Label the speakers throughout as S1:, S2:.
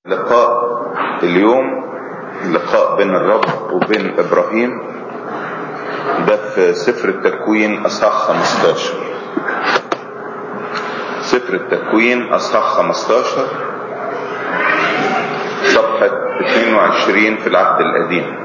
S1: لقاء اليوم لقاء بين الرب وبين ابراهيم ده في سفر التكوين اصحاح 15 سفر التكوين اصحاح 15 صفحة 22 في العهد القديم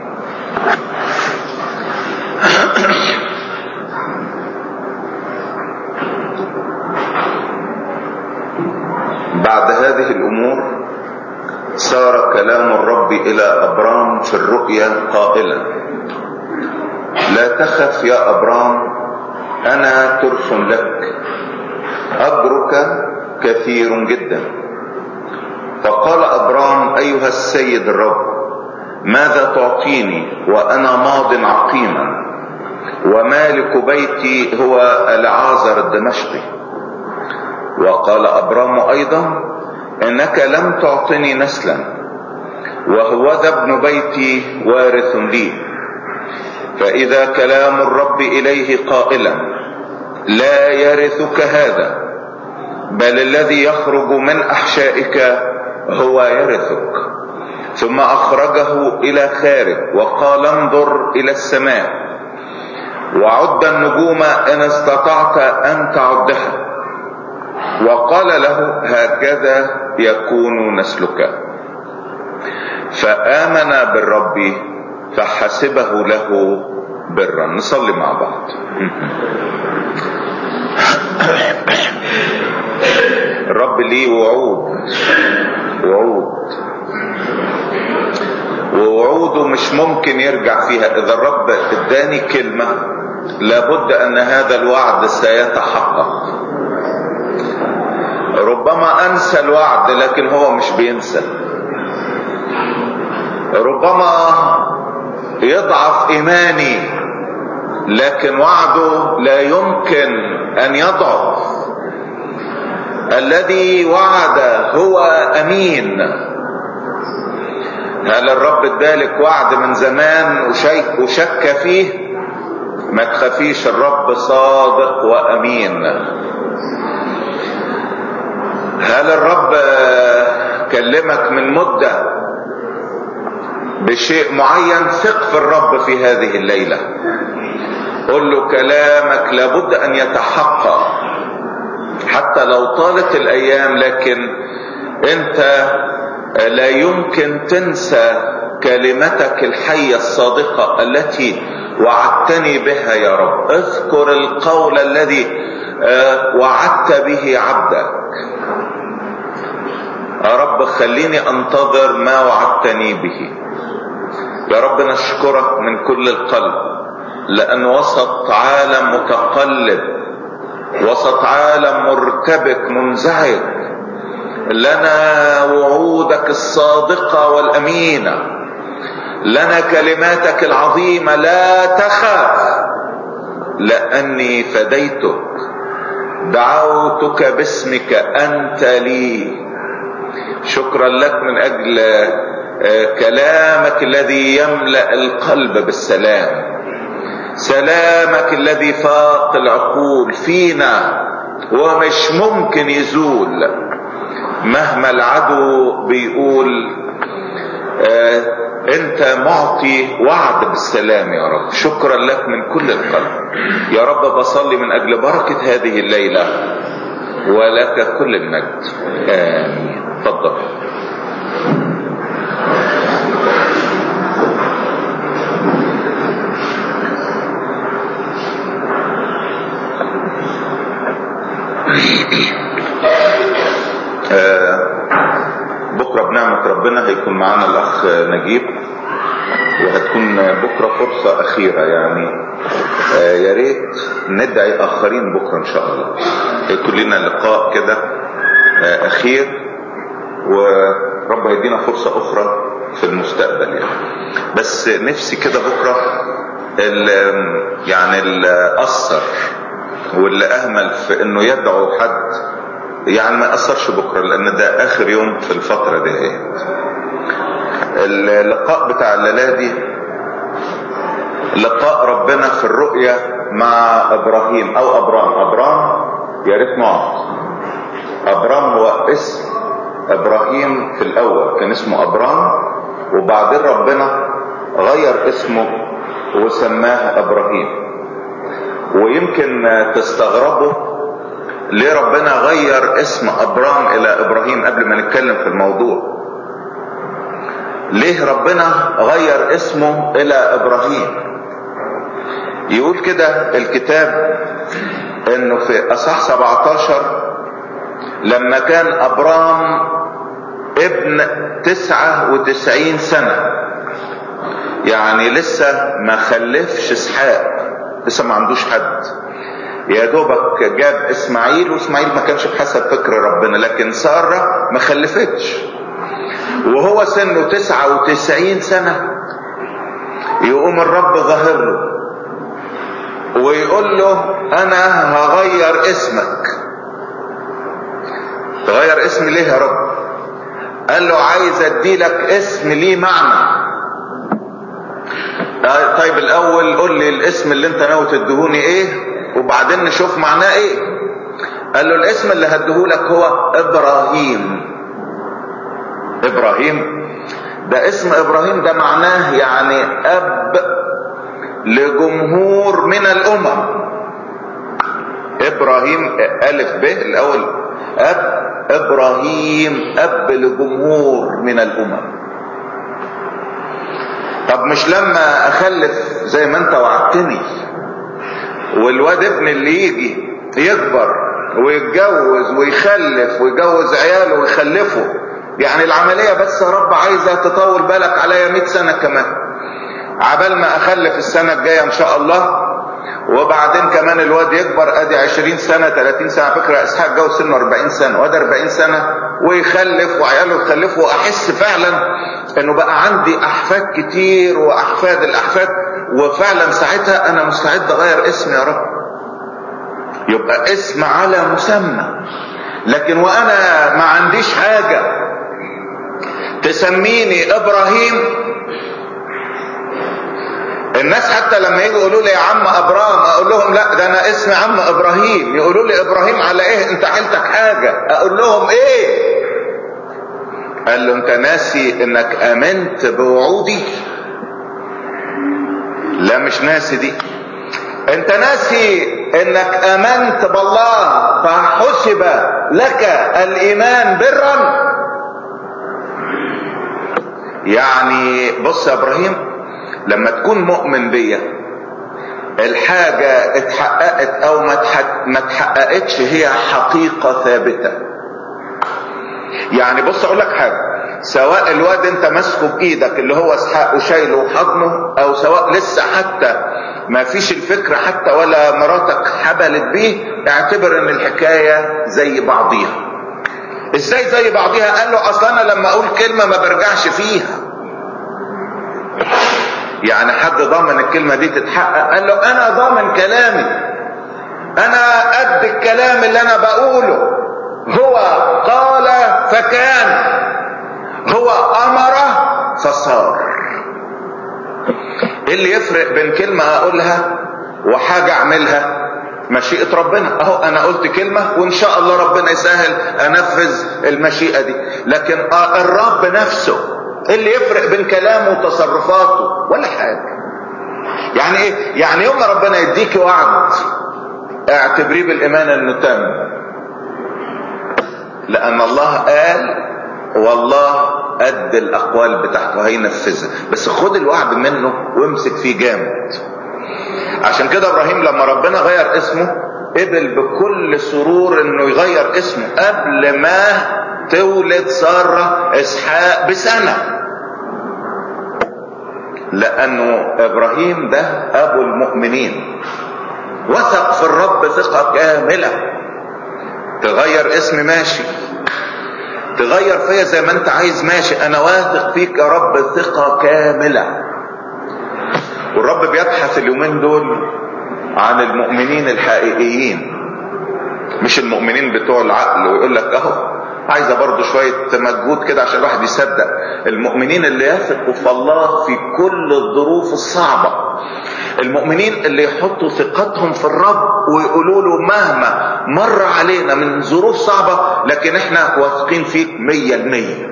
S1: بعد هذه الامور سار كلام الرب الى ابرام في الرؤيا قائلا لا تخف يا ابرام انا ترس لك اجرك كثير جدا فقال ابرام ايها السيد الرب ماذا تعطيني وانا ماض عقيما ومالك بيتي هو العازر الدمشقي وقال ابرام ايضا انك لم تعطني نسلا وهوذا ابن بيتي وارث لي فاذا كلام الرب اليه قائلا لا يرثك هذا بل الذي يخرج من احشائك هو يرثك ثم اخرجه الى خارج وقال انظر الى السماء وعد النجوم ان استطعت ان تعدها وقال له هكذا يكون نسلك فآمن بالرب فحسبه له برا نصلي مع بعض الرب ليه وعود وعود ووعوده مش ممكن يرجع فيها اذا الرب اداني كلمة لابد ان هذا الوعد سيتحقق ربما انسى الوعد لكن هو مش بينسى ربما يضعف ايماني لكن وعده لا يمكن ان يضعف الذي وعد هو امين هل الرب ادالك وعد من زمان وشك, وشك فيه ما تخافيش الرب صادق وامين هل الرب كلمك من مدة بشيء معين ثق في الرب في هذه الليلة قل له كلامك لابد ان يتحقق حتى لو طالت الايام لكن انت لا يمكن تنسى كلمتك الحية الصادقة التي وعدتني بها يا رب اذكر القول الذي وعدت به عبدك يا رب خليني انتظر ما وعدتني به يا رب نشكرك من كل القلب لان وسط عالم متقلب وسط عالم مرتبك منزعج لنا وعودك الصادقة والامينة لنا كلماتك العظيمة لا تخاف لاني فديتك دعوتك باسمك انت لي شكرا لك من اجل كلامك الذي يملا القلب بالسلام سلامك الذي فاق العقول فينا ومش ممكن يزول مهما العدو بيقول انت معطي وعد بالسلام يا رب شكرا لك من كل القلب يا رب بصلي من اجل بركه هذه الليله ولك كل المجد امين تفضل بكرة بنعمة ربنا هيكون معانا الأخ نجيب وهتكون بكرة فرصة أخيرة يعني يا ريت ندعي آخرين بكرة إن شاء الله يكون لنا لقاء كده أخير ورب هيدينا فرصة أخرى في المستقبل يعني بس نفسي كده بكرة اللي يعني اللي أثر واللي أهمل في إنه يدعو حد يعني ما يأثرش بكرة لأن ده آخر يوم في الفترة دي اللقاء بتاع الليلة دي لقاء ربنا في الرؤية مع إبراهيم أو أبرام أبرام يا ريت نقعد أبرام هو اسم ابراهيم في الاول كان اسمه ابرام وبعدين ربنا غير اسمه وسماه ابراهيم ويمكن تستغربوا ليه ربنا غير اسم ابرام الى ابراهيم قبل ما نتكلم في الموضوع ليه ربنا غير اسمه الى ابراهيم يقول كده الكتاب انه في اصح 17 لما كان ابرام ابن 99 سنة يعني لسه ما خلفش اسحاق لسه ما عندوش حد يا دوبك جاب اسماعيل واسماعيل ما كانش بحسب فكر ربنا لكن سارة ما خلفتش وهو سنه 99 سنة يقوم الرب ظاهر له ويقول له انا هغير اسمك تغير اسمي ليه يا رب قال له عايز اديلك اسم ليه معنى طيب الاول قول لي الاسم اللي انت ناوي تديهوني ايه وبعدين نشوف معناه ايه قال له الاسم اللي هديهولك هو ابراهيم ابراهيم ده اسم ابراهيم ده معناه يعني اب لجمهور من الامم ابراهيم الف ب الاول اب ابراهيم اب لجمهور من الامم طب مش لما اخلف زي ما انت وعدتني والواد ابن اللي يجي يكبر ويتجوز ويخلف ويجوز عياله ويخلفه يعني العملية بس يا رب عايزة تطول بالك عليا 100 سنة كمان عبال ما اخلف السنة الجاية ان شاء الله وبعدين كمان الواد يكبر ادي 20 سنة 30 سنة على فكرة اسحاق جوز سنه 40 سنة وادي 40 سنة ويخلف وعياله يخلفوا واحس فعلا انه بقى عندي احفاد كتير واحفاد الاحفاد وفعلا ساعتها انا مستعد اغير اسمي يا رب يبقى اسم على مسمى لكن وانا ما عنديش حاجة تسميني ابراهيم الناس حتى لما يجوا يقولوا لي يا عم ابرام اقول لهم لا ده انا اسمي عم ابراهيم يقولوا لي ابراهيم على ايه انت حيلتك حاجة اقول لهم ايه قال له انت ناسي انك امنت بوعودي لا مش ناسي دي انت ناسي انك امنت بالله فحسب لك الايمان برا يعني بص يا ابراهيم لما تكون مؤمن بيا الحاجة اتحققت او ما اتحققتش هي حقيقة ثابتة يعني بص اقول لك حاجة سواء الواد انت ماسكه بايدك اللي هو اسحاق وشايله وحضنه او سواء لسه حتى ما فيش الفكرة حتى ولا مراتك حبلت بيه اعتبر ان الحكاية زي بعضيها ازاي زي بعضيها قال له اصل انا لما اقول كلمة ما برجعش فيها يعني حد ضامن الكلمة دي تتحقق قال له انا ضامن كلامي انا قد الكلام اللي انا بقوله هو قال فكان هو امر فصار ايه اللي يفرق بين كلمة اقولها وحاجة اعملها مشيئة ربنا اهو انا قلت كلمة وان شاء الله ربنا يسهل انفذ المشيئة دي لكن الرب نفسه ايه اللي يفرق بين كلامه وتصرفاته ولا حاجة يعني ايه يعني يوم ما ربنا يديك وعد اعتبريه بالايمان انه تم لان الله قال والله قد الاقوال بتاعته هينفذها بس خد الوعد منه وامسك فيه جامد عشان كده ابراهيم لما ربنا غير اسمه قبل بكل سرور انه يغير اسمه قبل ما تولد سارة اسحاق بسنة لانه ابراهيم ده ابو المؤمنين وثق في الرب ثقة كاملة تغير اسم ماشي تغير فيا زي ما انت عايز ماشي انا واثق فيك يا رب ثقة كاملة والرب بيبحث اليومين دول عن المؤمنين الحقيقيين مش المؤمنين بتوع العقل ويقول لك اهو عايزه برضه شويه مجهود كده عشان الواحد يصدق المؤمنين اللي يثقوا في الله في كل الظروف الصعبه المؤمنين اللي يحطوا ثقتهم في الرب ويقولوا له مهما مر علينا من ظروف صعبة لكن احنا واثقين فيك مية المية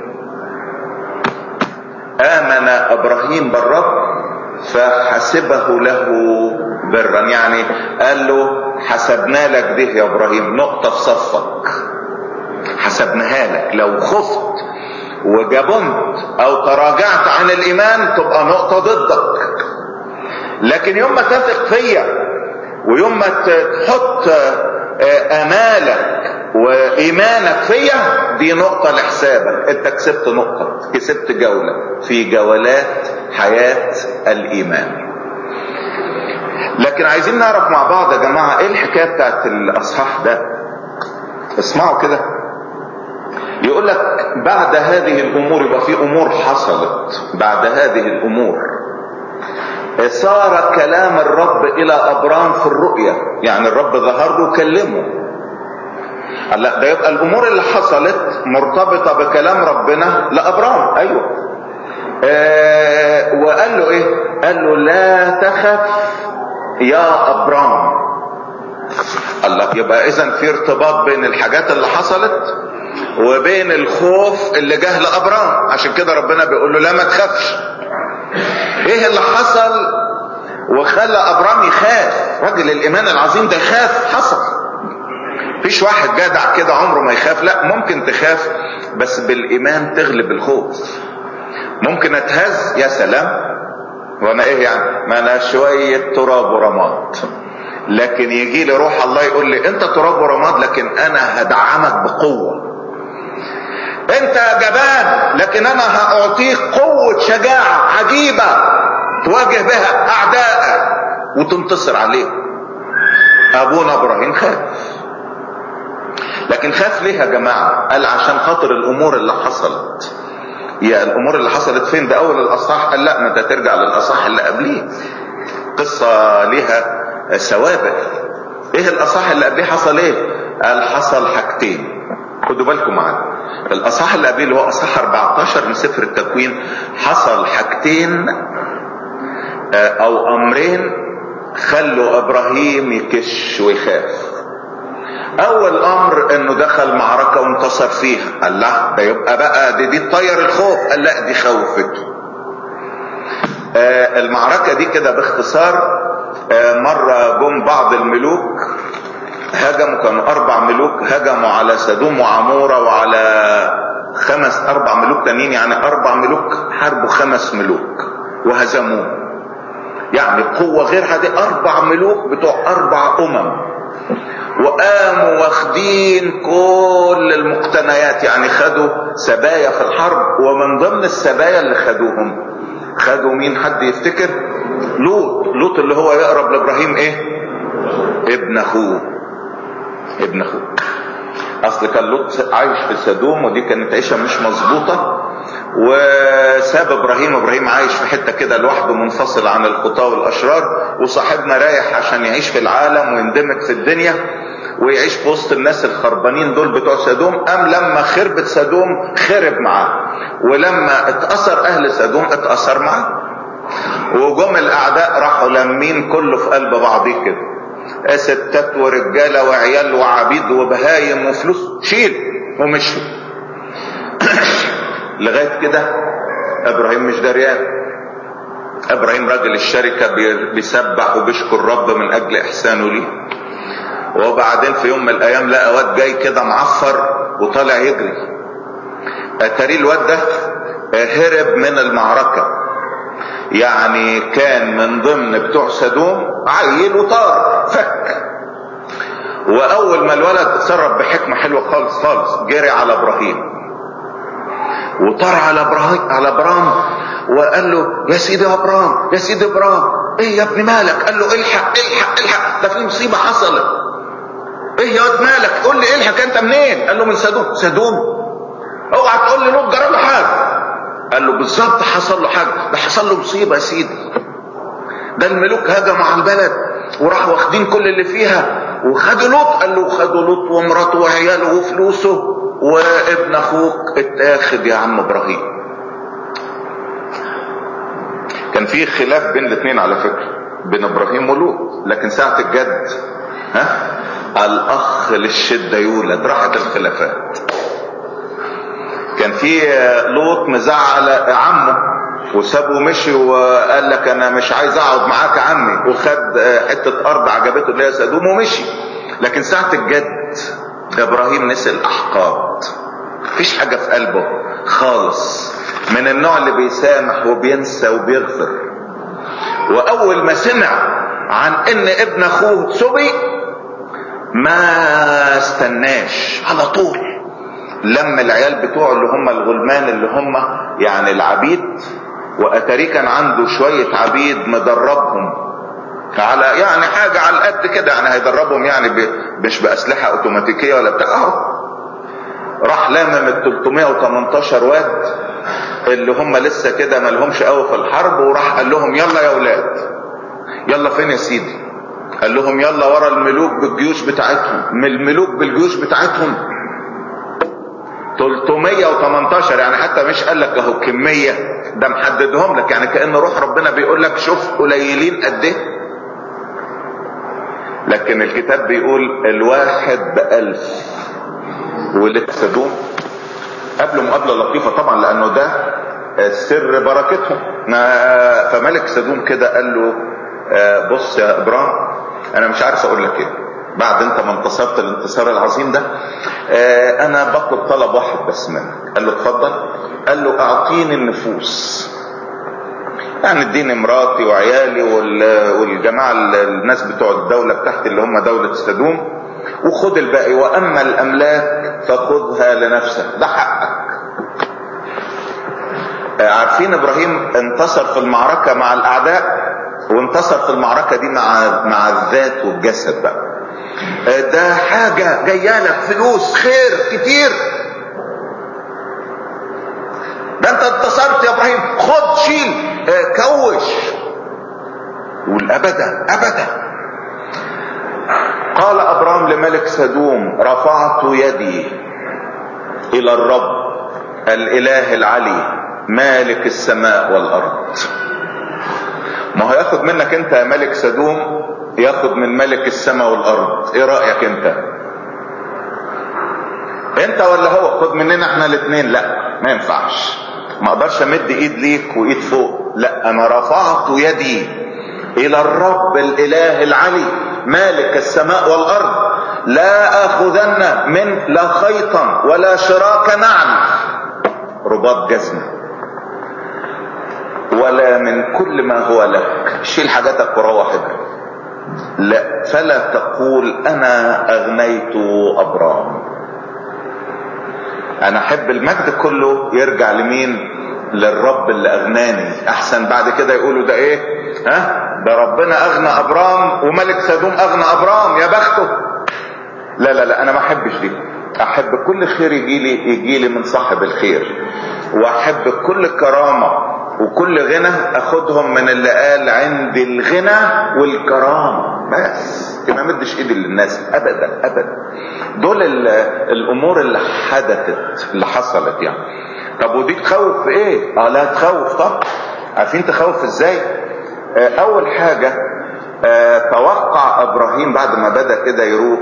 S1: آمن إبراهيم بالرب فحسبه له برا يعني قال له حسبنا لك ده يا إبراهيم نقطة في صفك حسبناها لك لو خفت وجبنت او تراجعت عن الايمان تبقى نقطة ضدك لكن يوم ما تثق فيا ويوم ما تحط امالك وايمانك فيا دي نقطة لحسابك انت كسبت نقطة كسبت جولة في جولات حياة الايمان لكن عايزين نعرف مع بعض يا جماعة ايه الحكاية بتاعت الاصحاح ده اسمعوا كده يقول لك بعد هذه الامور يبقى في امور حصلت بعد هذه الامور صار كلام الرب الى ابرام في الرؤيا يعني الرب ظهر له كلمه لا ده يبقى الامور اللي حصلت مرتبطه بكلام ربنا لابرام ايوه آه وقال له ايه قال له لا تخف يا ابرام الله يبقى اذا في ارتباط بين الحاجات اللي حصلت وبين الخوف اللي جه لابرام عشان كده ربنا بيقول له لا ما تخافش ايه اللي حصل وخلى ابرام يخاف راجل الايمان العظيم ده يخاف حصل مفيش واحد جدع كده عمره ما يخاف لا ممكن تخاف بس بالايمان تغلب الخوف ممكن اتهز يا سلام وانا ايه يعني ما انا شوية تراب ورماد لكن يجي لي روح الله يقول لي انت تراب ورماد لكن انا هدعمك بقوه انت جبان لكن انا هاعطيك قوة شجاعة عجيبة تواجه بها اعدائك وتنتصر عليهم ابونا ابراهيم خاف لكن خاف ليه يا جماعة قال عشان خاطر الامور اللي حصلت يا الامور اللي حصلت فين ده اول الاصحاح قال لا ما انت ترجع للاصحاح اللي قبليه قصة ليها سوابق ايه الاصحاح اللي قبليه حصل ايه قال حصل حاجتين خدوا بالكم معايا الاصحاح اللي قبليه اللي هو اصحاح 14 من سفر التكوين حصل حاجتين او امرين خلوا ابراهيم يكش ويخاف اول امر انه دخل معركة وانتصر فيها قال لا ده يبقى بقى دي, دي تطير الخوف قال لا دي خوفته آه المعركة دي كده باختصار آه مرة جم بعض الملوك هجموا كانوا اربع ملوك هجموا على سدوم وعمورة وعلى خمس اربع ملوك تانيين يعني اربع ملوك حاربوا خمس ملوك وهزموه يعني قوة غير هذه اربع ملوك بتوع اربع امم وقاموا واخدين كل المقتنيات يعني خدوا سبايا في الحرب ومن ضمن السبايا اللي خدوهم خدوا مين حد يفتكر لوط لوط اللي هو يقرب لابراهيم ايه ابن اخوه ابن اخوه اصل كان لوط عايش في سدوم ودي كانت عيشه مش مظبوطه وساب ابراهيم ابراهيم عايش في حته كده لوحده منفصل عن الخطاه والاشرار وصاحبنا رايح عشان يعيش في العالم ويندمج في الدنيا ويعيش في وسط الناس الخربانين دول بتوع سدوم ام لما خربت سدوم خرب معاه ولما اتأثر اهل سدوم اتأثر معاه وجم الاعداء راحوا لامين كله في قلب بعضيه كده ستات ورجالة وعيال وعبيد وبهايم وفلوس شيل ومشوا لغاية كده ابراهيم مش دريان ابراهيم راجل الشركة بيسبح وبيشكر الرب من اجل احسانه ليه وبعدين في يوم من الايام لقى واد جاي كده معفر وطالع يجري اتاري الواد ده هرب من المعركة يعني كان من ضمن بتوع سدوم عيل وطار فك واول ما الولد اتصرف بحكمة حلوة خالص خالص جري على ابراهيم وطار على ابراهيم على ابرام وقال له يا سيدي ابرام يا سيدي ابرام ايه يا ابني مالك قال له الحق الحق الحق ده في مصيبة حصلت ايه يا واد مالك قول لي الحق انت منين قال له من سدوم سدوم اوعى تقول لي لوط جرى له حاجه قال له بالظبط حصل له حاجه ده حصل له مصيبه يا سيدي ده الملوك هجموا على البلد وراحوا واخدين كل اللي فيها وخدوا لوط قال له خدوا لوط ومراته وعياله وفلوسه وابن اخوك اتاخد يا عم ابراهيم كان في خلاف بين الاثنين على فكره بين ابراهيم ولوط لكن ساعة الجد ها الاخ للشدة يولد راحت الخلافات كان في لوط مزعل عمه وسابه ومشي وقال لك انا مش عايز اقعد معاك عمي وخد حتة ارض عجبته اللي هي سدوم ومشي لكن ساعة الجد ابراهيم نسي الاحقاد مفيش حاجة في قلبه خالص من النوع اللي بيسامح وبينسى وبيغفر واول ما سمع عن ان ابن اخوه سبي ما استناش على طول لم العيال بتوعه اللي هم الغلمان اللي هم يعني العبيد واتاري كان عنده شوية عبيد مدربهم على يعني حاجة على القد كده يعني هيدربهم يعني ب... مش بأسلحة اوتوماتيكية ولا بتاع اهو راح لامم ال 318 واد اللي هم لسه كده ما لهمش قوي في الحرب وراح قال لهم يلا يا اولاد يلا فين يا سيدي قال لهم يلا ورا الملوك بالجيوش بتاعتهم من الملوك بالجيوش بتاعتهم 318 يعني حتى مش قال لك اهو كمية ده محددهم لك يعني كأن روح ربنا بيقول لك شوف قليلين قد ايه لكن الكتاب بيقول الواحد بألف ولد سدوم قبله مقابلة لطيفة طبعا لانه ده سر بركتهم فملك سدوم كده قال له بص يا ابراهيم انا مش عارف اقول لك ايه بعد انت ما انتصرت الانتصار العظيم ده انا بطلب طلب واحد بس منك قال له اتفضل قال له اعطيني النفوس يعني اديني مراتي وعيالي والجماعة الناس بتوع الدولة بتاعتي اللي هم دولة سدوم وخد الباقي واما الاملاك فخذها لنفسك ده حقك عارفين ابراهيم انتصر في المعركة مع الاعداء وانتصر في المعركة دي مع مع الذات والجسد بقى ده حاجة جاية لك فلوس خير كتير ده انت انتصرت يا ابراهيم خد شيل كوش والابدا ابدا قال ابرام لملك سدوم رفعت يدي الى الرب الاله العلي مالك السماء والارض ما هو ياخد منك انت يا ملك سدوم ياخد من ملك السماء والارض ايه رايك انت انت ولا هو خد مننا احنا الاثنين لا ما ينفعش ما اقدرش امد ايد ليك وايد فوق لا انا رفعت يدي الى الرب الاله العلي مالك السماء والارض لا اخذن من لا خيطا ولا شراك نعل رباط جزمه ولا من كل ما هو لك شيل حاجاتك وروح ابنك لا فلا تقول انا اغنيت ابرام انا احب المجد كله يرجع لمين للرب اللي اغناني احسن بعد كده يقولوا ده ايه ها ده ربنا اغنى ابرام وملك سدوم اغنى ابرام يا بخته لا لا لا انا ما احبش دي احب كل خير يجي لي يجي لي من صاحب الخير واحب كل كرامه وكل غنى اخدهم من اللي قال عندي الغنى والكرامة بس ما مدش ايدي للناس ابدا ابدا دول الامور اللي حدثت اللي حصلت يعني طب ودي تخوف في ايه اه لا تخوف طب عارفين تخوف ازاي آه اول حاجة آه توقع ابراهيم بعد ما بدا كده يروح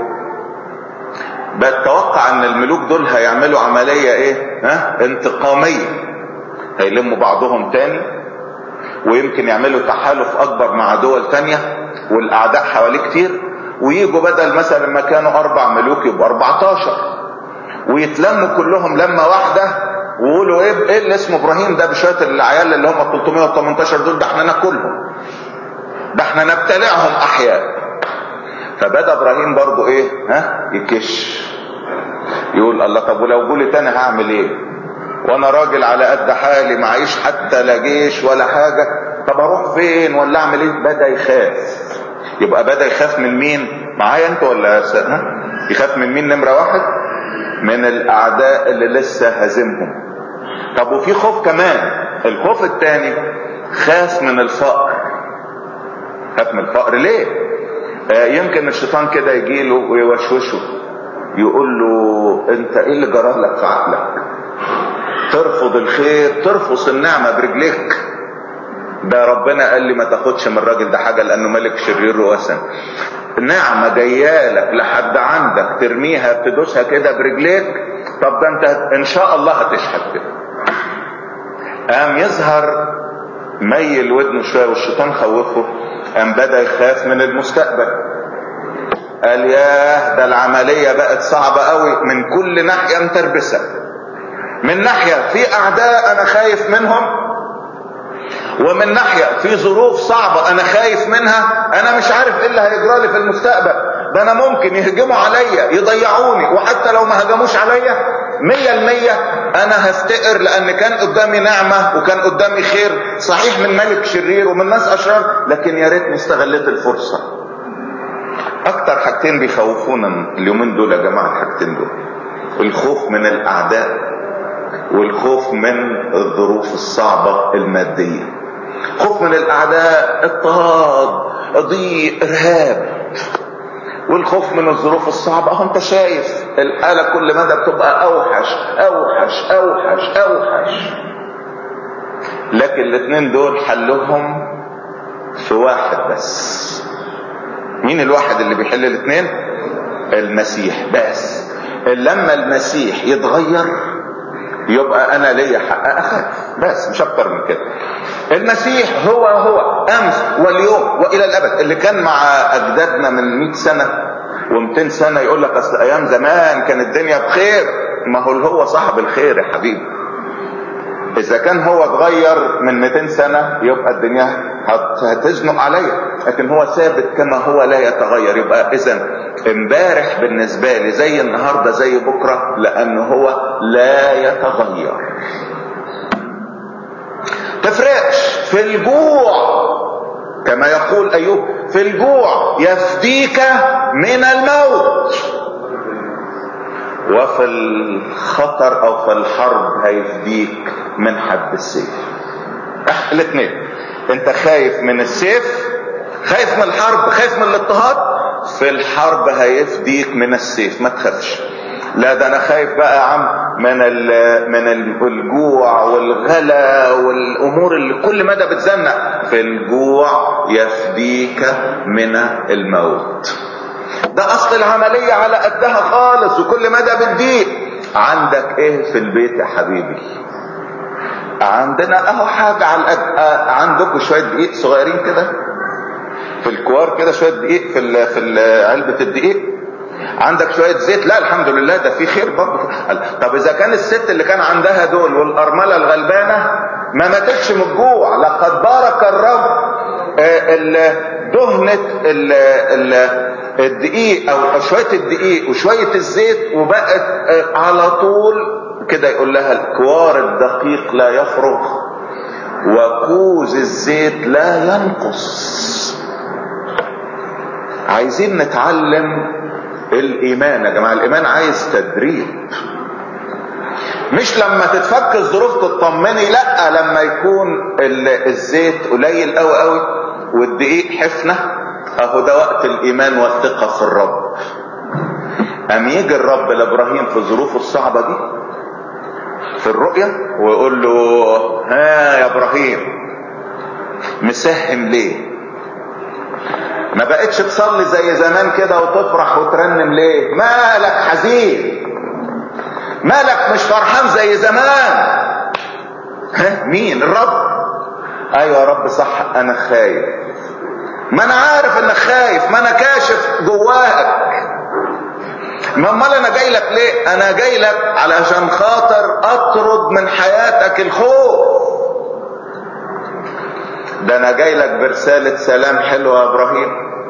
S1: بتوقع ان الملوك دول هيعملوا عملية ايه ها انتقامية هيلموا بعضهم تاني ويمكن يعملوا تحالف اكبر مع دول تانية والاعداء حواليه كتير ويجوا بدل مثلا ما كانوا اربع ملوك يبقوا 14 ويتلموا كلهم لمة واحدة ويقولوا ايه ايه اللي اسمه ابراهيم ده بشوية العيال اللي هم 318 دول ده احنا ناكلهم ده احنا نبتلعهم احياء فبدا ابراهيم برضو ايه ها يكش يقول الله طب ولو جولي تاني هعمل ايه وانا راجل على قد حالي معيش حتى لا جيش ولا حاجة طب اروح فين ولا اعمل ايه بدا يخاف يبقى بدا يخاف من مين معايا انت ولا ها؟ يخاف من مين نمرة واحد من الاعداء اللي لسه هزمهم طب وفي خوف كمان الخوف الثاني خاف من الفقر خاف من الفقر ليه آه يمكن الشيطان كده يجي له ويوشوشه يقول له انت ايه اللي جرى لك في عقلك ترفض الخير ترفض النعمة برجليك ده ربنا قال لي ما تاخدش من الراجل ده حاجة لانه ملك شرير ووسن نعمة جايالك لحد عندك ترميها تدوسها كده برجليك طب ده انت ان شاء الله هتشحت كده قام يظهر ميل ودنه شوية والشيطان خوفه قام بدأ يخاف من المستقبل قال ياه ده العملية بقت صعبة قوي من كل ناحية متربسة من ناحية في اعداء انا خايف منهم ومن ناحية في ظروف صعبة انا خايف منها انا مش عارف ايه اللي هيجرى لي في المستقبل ده انا ممكن يهجموا عليا يضيعوني وحتى لو ما هجموش عليا مية المية انا هفتقر لان كان قدامي نعمة وكان قدامي خير صحيح من ملك شرير ومن ناس اشرار لكن يا ريتني استغلت الفرصة اكتر حاجتين بيخوفونا اليومين دول يا جماعة الحاجتين دول الخوف من الاعداء والخوف من الظروف الصعبة المادية خوف من الاعداء اضطهاد ضيق ارهاب والخوف من الظروف الصعبة اهو انت شايف الآلة كل مدى بتبقى اوحش اوحش اوحش اوحش لكن الاثنين دول حلهم في واحد بس مين الواحد اللي بيحل الاثنين المسيح بس لما المسيح يتغير يبقى انا ليا حق اخاف بس مش اكتر من كده المسيح هو هو امس واليوم والى الابد اللي كان مع اجدادنا من 100 سنه و200 سنه يقول لك اصل ايام زمان كان الدنيا بخير ما هو هو صاحب الخير يا حبيبي اذا كان هو اتغير من 200 سنه يبقى الدنيا هتزنق عليا لكن هو ثابت كما هو لا يتغير يبقى اذا امبارح بالنسبه لي زي النهارده زي بكره لانه هو لا يتغير تفرقش في الجوع كما يقول ايوب في الجوع يفديك من الموت وفي الخطر او في الحرب هيفديك من حد السيف الاثنين انت خايف من السيف خايف من الحرب خايف من الاضطهاد في الحرب هيفديك من السيف ما تخافش لا ده انا خايف بقى يا عم من ال من الجوع والغلا والامور اللي كل مدى بتزنق في الجوع يفديك من الموت ده اصل العملية على قدها خالص وكل مدى بتضيق عندك ايه في البيت يا حبيبي عندنا اهو حاجة على قد عندكم شوية دقيق صغيرين كده في الكوار كده شوية دقيق في ال في ال علبة الدقيق عندك شوية زيت لا الحمد لله ده في خير برضه طب اذا كان الست اللي كان عندها دول والارملة الغلبانة ما ماتتش من الجوع لقد بارك الرب دهنة الدقيق او شوية الدقيق وشوية الزيت وبقت على طول كده يقول لها الكوار الدقيق لا يفرغ وكوز الزيت لا ينقص عايزين نتعلم الايمان يا جماعه الايمان عايز تدريب مش لما تتفك الظروف تطمني لا لما يكون الزيت قليل قوي قوي والدقيق حفنه اهو ده وقت الايمان والثقه في الرب ام يجي الرب لابراهيم في الظروف الصعبه دي في الرؤيا ويقول له ها يا ابراهيم مسهم ليه ما بقتش تصلي زي زمان كده وتفرح وترنم ليه مالك حزين مالك مش فرحان زي زمان ها مين الرب ايوه يا رب صح انا خايف ما انا عارف انك خايف ما انا كاشف جواك ما امال انا جاي لك ليه انا جاي لك علشان خاطر اطرد من حياتك الخوف ده انا جاي لك برسالة سلام حلوة يا ابراهيم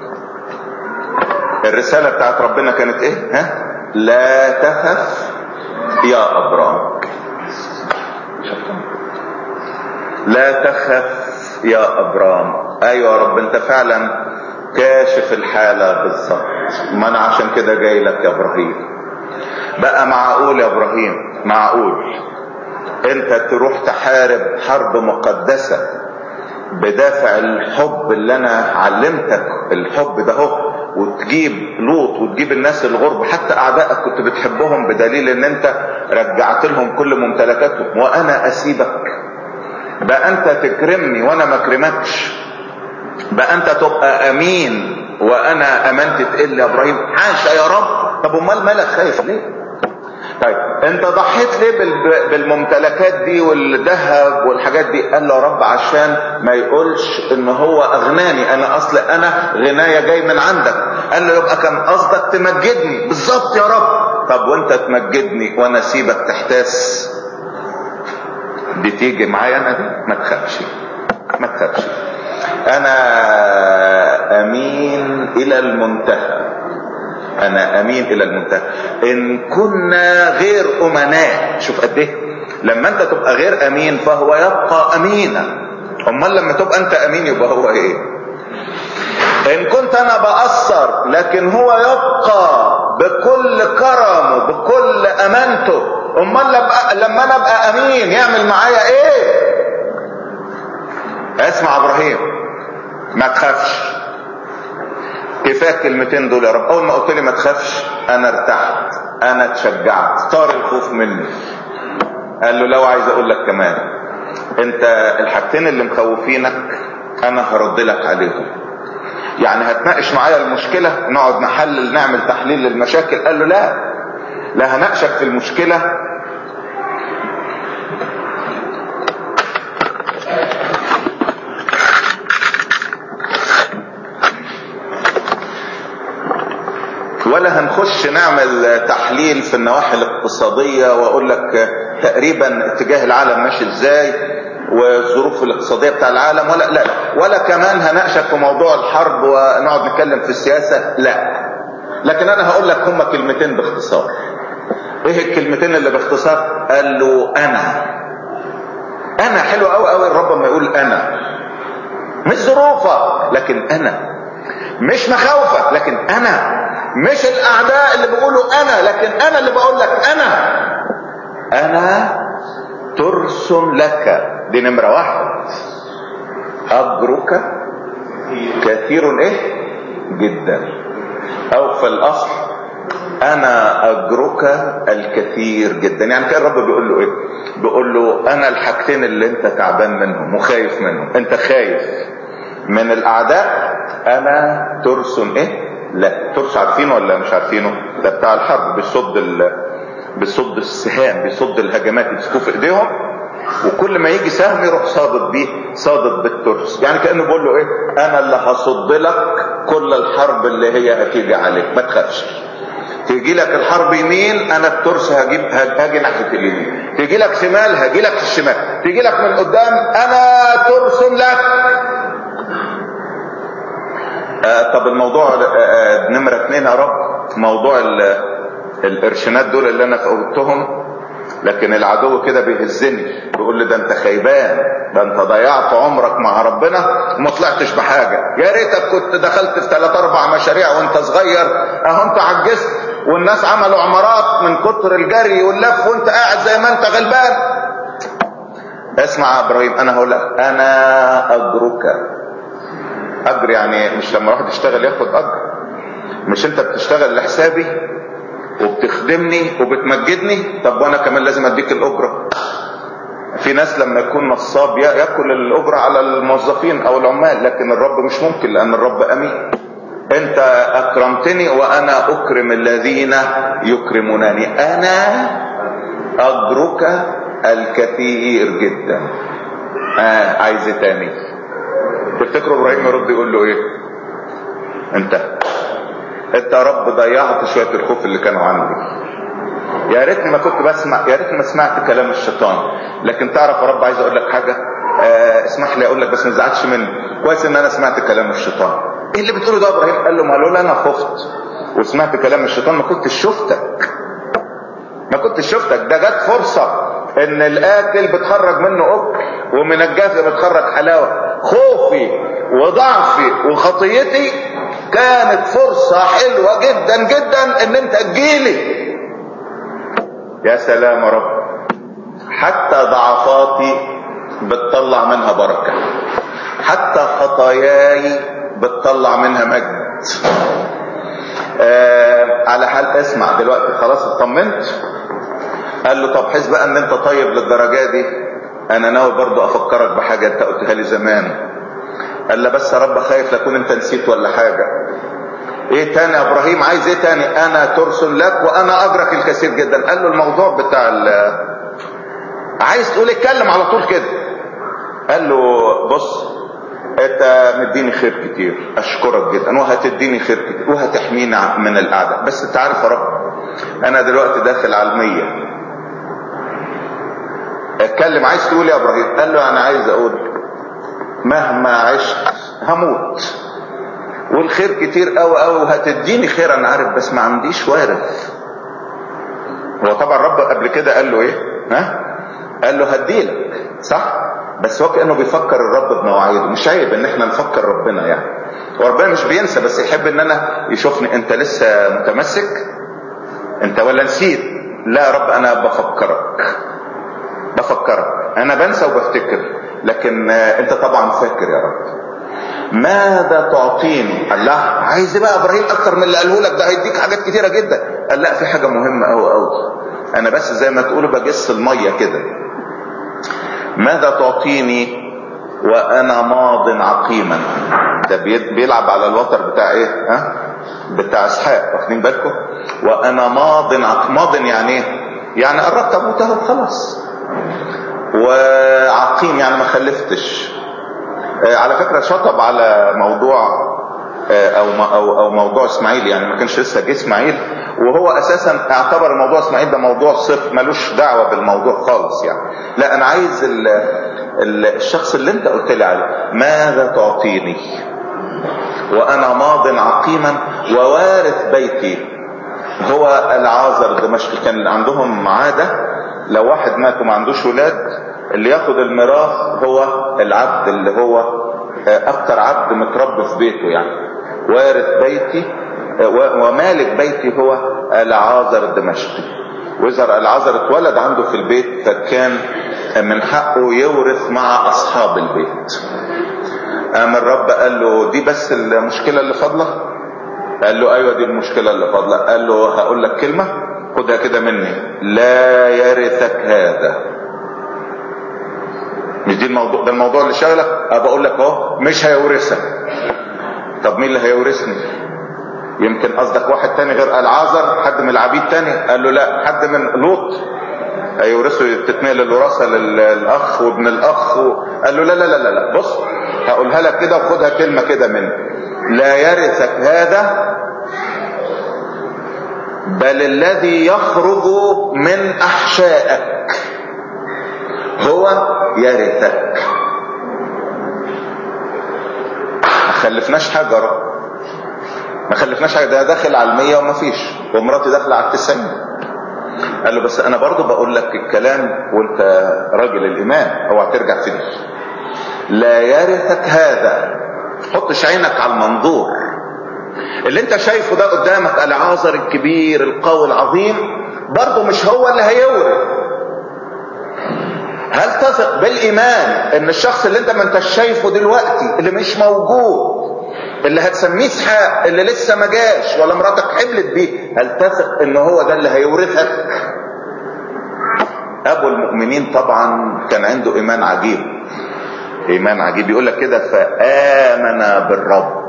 S1: الرسالة بتاعت ربنا كانت ايه ها لا تخف يا ابرام لا تخف يا ابرام ايوه يا رب انت فعلا كاشف الحالة بالظبط ما انا عشان كده جاي لك يا ابراهيم بقى معقول يا ابراهيم معقول انت تروح تحارب حرب مقدسة بدافع الحب اللي انا علمتك الحب ده هو وتجيب لوط وتجيب الناس الغرب حتى اعدائك كنت بتحبهم بدليل ان انت رجعت لهم كل ممتلكاتهم وانا اسيبك بقى انت تكرمني وانا ما اكرمكش بقى انت تبقى امين وانا امانتي تقل يا ابراهيم حاشا يا رب طب امال مالك خايف ليه طيب انت ضحيت ليه بال- بالممتلكات دي والذهب والحاجات دي قال له يا رب عشان ما يقولش ان هو اغناني انا اصل انا غناية جاي من عندك قال له يبقى كان قصدك تمجدني بالظبط يا رب طب وانت تمجدني وانا اسيبك تحتاس دي تيجي معايا انا دي ما تخافش ما تخافش انا امين الى المنتهى انا امين الى المنتهى ان كنا غير امناء شوف قد ايه لما انت تبقى غير امين فهو يبقى امينا امال لما تبقى انت امين يبقى هو ايه ان كنت انا بأثر لكن هو يبقى بكل كرمه بكل امانته امال لما لما انا ابقى امين يعمل معايا ايه اسمع ابراهيم ما تخافش كفايه الكلمتين دول يا رب اول ما قلت لي ما تخافش انا ارتحت انا اتشجعت طار الخوف مني قال له لو عايز اقول لك كمان انت الحاجتين اللي مخوفينك انا هرد لك عليهم يعني هتناقش معايا المشكلة نقعد نحلل نعمل تحليل للمشاكل قال له لا لا هناقشك في المشكلة ولا هنخش نعمل تحليل في النواحي الاقتصادية واقول لك تقريبا اتجاه العالم ماشي ازاي والظروف الاقتصادية بتاع العالم ولا لا ولا كمان هناقشك في موضوع الحرب ونقعد نتكلم في السياسة لا لكن انا هقول لك هما كلمتين باختصار ايه الكلمتين اللي باختصار قال له انا انا حلو قوي قوي الرب ما يقول انا مش ظروفك لكن انا مش مخاوفك لكن انا مش الاعداء اللي بيقولوا انا لكن انا اللي بقول لك انا انا ترس لك دي نمرة واحد اجرك كثير ايه جدا او في الاصل انا اجرك الكثير جدا يعني كان الرب بيقول له ايه بيقول له انا الحاجتين اللي انت تعبان منهم وخايف منهم انت خايف من الاعداء انا ترس ايه لا ترس عارفينه ولا مش عارفينه ده بتاع الحرب بيصد ال... بيصد السهام بيصد الهجمات يمسكوه في ايديهم وكل ما يجي سهم يروح صادد بيه صادد بالترس يعني كانه بيقول له ايه انا اللي هصد لك كل الحرب اللي هي هتيجي عليك ما تخافش تيجي لك الحرب يمين انا الترس هجيب هاجي ناحيه اليمين تيجي لك شمال هاجي لك الشمال تيجي لك من قدام انا ترس لك آه طب الموضوع آه نمرة اتنين يا رب موضوع القرشينات دول اللي انا قلتهم لكن العدو كده بيهزني بيقول لي ده انت خيبان ده انت ضيعت عمرك مع ربنا وما طلعتش بحاجة يا ريتك كنت دخلت في ثلاث اربع مشاريع وانت صغير اهو انت عجزت والناس عملوا عمارات من كتر الجري واللف وانت قاعد زي ما انت غلبان اسمع يا ابراهيم انا هقول لك انا اجرك اجر يعني مش لما واحد يشتغل ياخد اجر مش انت بتشتغل لحسابي وبتخدمني وبتمجدني طب وانا كمان لازم اديك الاجره في ناس لما يكون نصاب ياكل الاجره على الموظفين او العمال لكن الرب مش ممكن لان الرب امين انت اكرمتني وانا اكرم الذين يكرمونني انا اجرك الكثير جدا آه عايز إيه تاني تفتكروا ابراهيم يرد يقول له ايه انت انت يا رب ضيعت شويه الخوف اللي كانوا عندي يا ريتني ما كنت بسمع يا ريتني ما سمعت كلام الشيطان لكن تعرف يا رب عايز اقول لك حاجه آه اسمح لي اقول لك بس ما تزعلش مني كويس ان انا سمعت كلام الشيطان ايه اللي بتقوله ده يا ابراهيم قال له ما لولا انا خفت وسمعت كلام الشيطان ما كنتش شفتك ما كنتش شفتك ده جت فرصه ان الاكل بتخرج منه اكل ومن الجافي بتخرج حلاوه خوفي وضعفي وخطيتي كانت فرصة حلوة جدا جدا ان انت تجيلي يا سلام يا رب حتى ضعفاتي بتطلع منها بركة حتى خطاياي بتطلع منها مجد آه على حال اسمع دلوقتي خلاص اطمنت قال له طب حس بقى ان انت طيب للدرجة دي انا ناوي برضو افكرك بحاجة انت قلتها لي زمان قال له بس يا رب خايف لكون انت نسيت ولا حاجة ايه تاني يا ابراهيم عايز ايه تاني انا ترسل لك وانا ادرك الكثير جدا قال له الموضوع بتاع عايز تقول اتكلم على طول كده قال له بص انت مديني خير كتير اشكرك جدا وهتديني خير كتير وهتحميني من الاعداء بس انت عارف يا رب انا دلوقتي داخل على المية اتكلم عايز تقول يا ابراهيم قال له انا عايز اقول مهما عشت هموت والخير كتير قوي قوي وهتديني خير انا عارف بس ما عنديش وارث هو طبعا رب قبل كده قال له ايه ها قال له هديلك صح بس هو كانه بيفكر الرب بمواعيده مش عيب ان احنا نفكر ربنا يعني وربنا مش بينسى بس يحب ان انا يشوفني انت لسه متمسك انت ولا نسيت لا يا رب انا بفكرك بفكرك انا بنسى وبفتكر لكن انت طبعا فاكر يا رب ماذا تعطيني قال لا عايز بقى ابراهيم اكتر من اللي قاله لك ده هيديك حاجات كتيره جدا قال لا في حاجه مهمه قوي قوي انا بس زي ما تقولوا بجس الميه كده ماذا تعطيني وانا ماض عقيما ده بيلعب على الوتر بتاع ايه ها بتاع اسحاق واخدين بالكم وانا ماض عق... ماض يعني ايه يعني قربت اموت اهو خلاص وعقيم يعني ما خلفتش آه على فكره شطب على موضوع آه او او او موضوع اسماعيل يعني ما كانش لسه جه اسماعيل وهو اساسا اعتبر الموضوع اسماعيل ده موضوع صفر ملوش دعوه بالموضوع خالص يعني لا انا عايز ال ال الشخص اللي انت قلت لي عليه ماذا تعطيني وانا ماض عقيما ووارث بيتي هو العازر الدمشقي كان عندهم عاده لو واحد مات وما عندوش ولاد اللي ياخد الميراث هو العبد اللي هو اكتر عبد متربي في بيته يعني وارث بيتي ومالك بيتي هو العازر الدمشقي وإذا العازر اتولد عنده في البيت فكان من حقه يورث مع أصحاب البيت قام الرب قال له دي بس المشكلة اللي فاضلة قال له أيوة دي المشكلة اللي فاضلة قال له هقول لك كلمة خدها كده مني لا يرثك هذا مش دي الموضوع ده الموضوع اللي شغلك ابقى اقول لك اهو مش هيورثك طب مين اللي هيورثني يمكن قصدك واحد تاني غير العازر حد من العبيد تاني قال له لا حد من لوط هيورثوا تتنقل الوراثه للاخ وابن الاخ و... قال له لا لا لا لا لا بص هقولها لك كده وخدها كلمه كده مني لا يرثك هذا بل الذي يخرج من احشائك هو يرثك ما خلفناش حاجه رب ما خلفناش حاجه ده داخل على المية وما فيش ومراتي داخله على التسعين قال له بس انا برضو بقول لك الكلام وانت راجل الايمان اوعى ترجع في دي لا يرثك هذا حطش عينك على المنظور اللي انت شايفه ده قدامك العازر الكبير القوي العظيم برضه مش هو اللي هيورث هل تثق بالايمان ان الشخص اللي انت ما انتش شايفه دلوقتي اللي مش موجود اللي هتسميه اسحاق اللي لسه ما جاش ولا مراتك حملت بيه هل تثق ان هو ده اللي هيورثك ابو المؤمنين طبعا كان عنده ايمان عجيب ايمان عجيب يقول لك كده فامن بالرب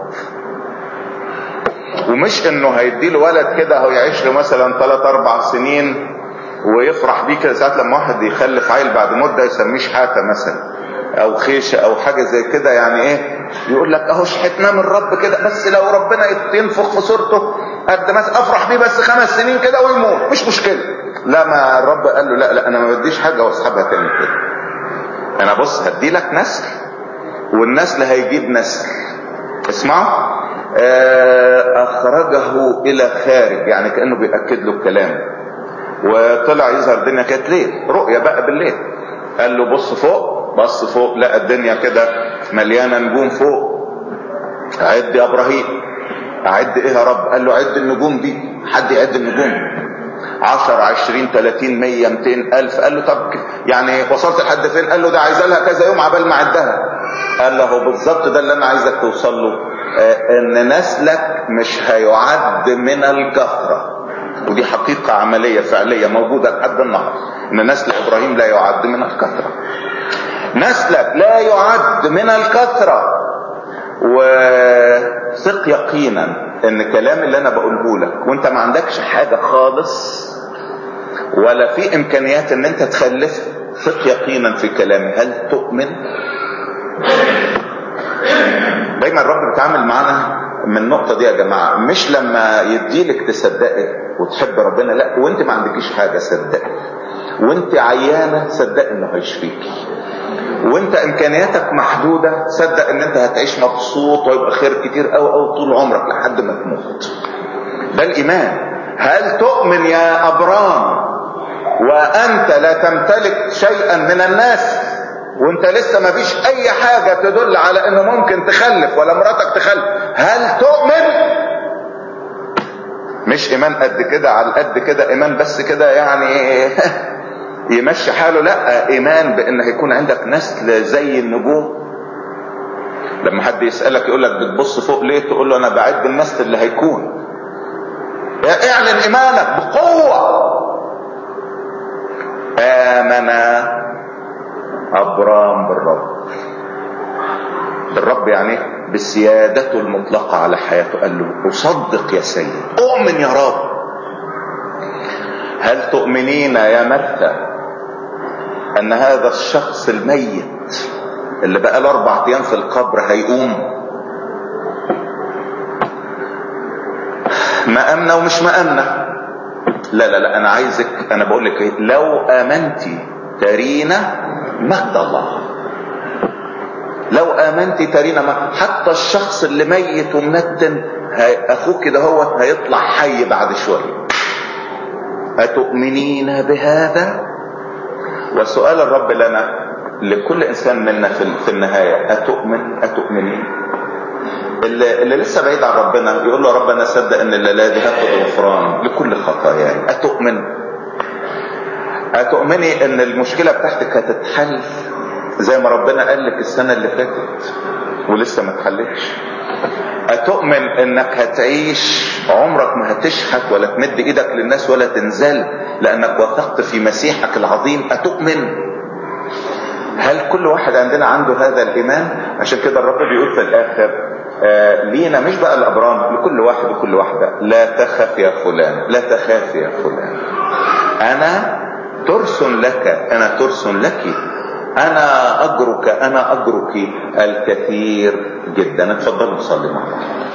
S1: ومش انه هيدي له ولد كده هو يعيش له مثلا 3 4 سنين ويفرح بيه كده ساعات لما واحد يخلف عيل بعد مده يسميه شحاته مثلا او خيشه او حاجه زي كده يعني ايه يقول لك اهو شحتنا من الرب كده بس لو ربنا ينفخ في صورته قد ما افرح بيه بس خمس سنين كده ويموت مش مشكله لا ما الرب قال له لا لا انا ما بديش حاجه واصحابها تاني كده انا بص هدي لك نسل والنسل هيجيب نسل اسمعوا اخرجه الى خارج يعني كانه بياكد له الكلام وطلع يظهر الدنيا كانت ليل رؤيا بقى بالليل قال له بص فوق بص فوق لقى الدنيا كده مليانه نجوم فوق عد يا ابراهيم اعد ايه يا رب قال له عد النجوم دي حد يعد النجوم 10 20 30 100 200 الف قال له طب يعني وصلت لحد فين قال له ده عايز لها كذا يوم عبال ما عدها قال له بالظبط ده اللي انا عايزك توصل له آه ان نسلك مش هيعد من الكثره ودي حقيقه عمليه فعليه موجوده لحد النهارده ان نسل ابراهيم لا يعد من الكثره نسلك لا يعد من الكثرة وثق يقينا ان كلام اللي انا بقوله لك وانت ما عندكش حاجة خالص ولا في امكانيات ان انت تخلف ثق يقينا في كلامي هل تؤمن دايما الرب بيتعامل معانا من النقطة دي يا جماعة مش لما يديلك تصدقي وتحب ربنا لا وانت ما عندكيش حاجة صدقي وانت عيانة صدقي انه هيشفيكي وانت امكانياتك محدودة صدق ان انت هتعيش مبسوط ويبقى خير كتير قوي قوي طول عمرك لحد ما تموت ده الايمان هل تؤمن يا ابرام وانت لا تمتلك شيئا من الناس وانت لسه ما فيش اي حاجة تدل على انه ممكن تخلف ولا مراتك تخلف هل تؤمن مش ايمان قد كده على قد كده ايمان بس كده يعني يمشي حاله لا ايمان بان هيكون عندك نسل زي النجوم لما حد يسألك يقول لك بتبص فوق ليه تقول له انا بعد النسل اللي هيكون اعلن ايمانك بقوة امن ابرام بالرب بالرب يعني بسيادته المطلقة على حياته قال له اصدق يا سيد اؤمن يا رب هل تؤمنين يا مرثا ان هذا الشخص الميت اللي بقى له اربع ايام في القبر هيقوم مأمنة ومش مأمنة لا لا لا انا عايزك انا بقول لك ايه لو امنتي ترينا مجد الله لو امنتي ترينا مجد حتى الشخص اللي ميت ومنتن اخوك كده هو هيطلع حي بعد شويه اتؤمنين بهذا وسؤال الرب لنا لكل انسان منا في النهايه اتؤمن اتؤمنين اللي, اللي لسه بعيد عن ربنا يقول له يا رب انا اصدق ان الليله دي هاخد غفران لكل خطاياي اتؤمن اتؤمني ان المشكله بتاعتك هتتحل زي ما ربنا قال لك السنه اللي فاتت ولسه ما اتحلتش اتؤمن انك هتعيش عمرك ما هتشحت ولا تمد ايدك للناس ولا تنزل لانك وثقت في مسيحك العظيم اتؤمن هل كل واحد عندنا عنده هذا الايمان عشان كده الرب بيقول في الاخر آه لينا مش بقى الابرام لكل واحد وكل واحده لا تخف يا فلان لا تخاف يا فلان انا ترس لك انا ترس لك انا اجرك انا اجرك الكثير جدا اتفضلوا نصلي مع بعض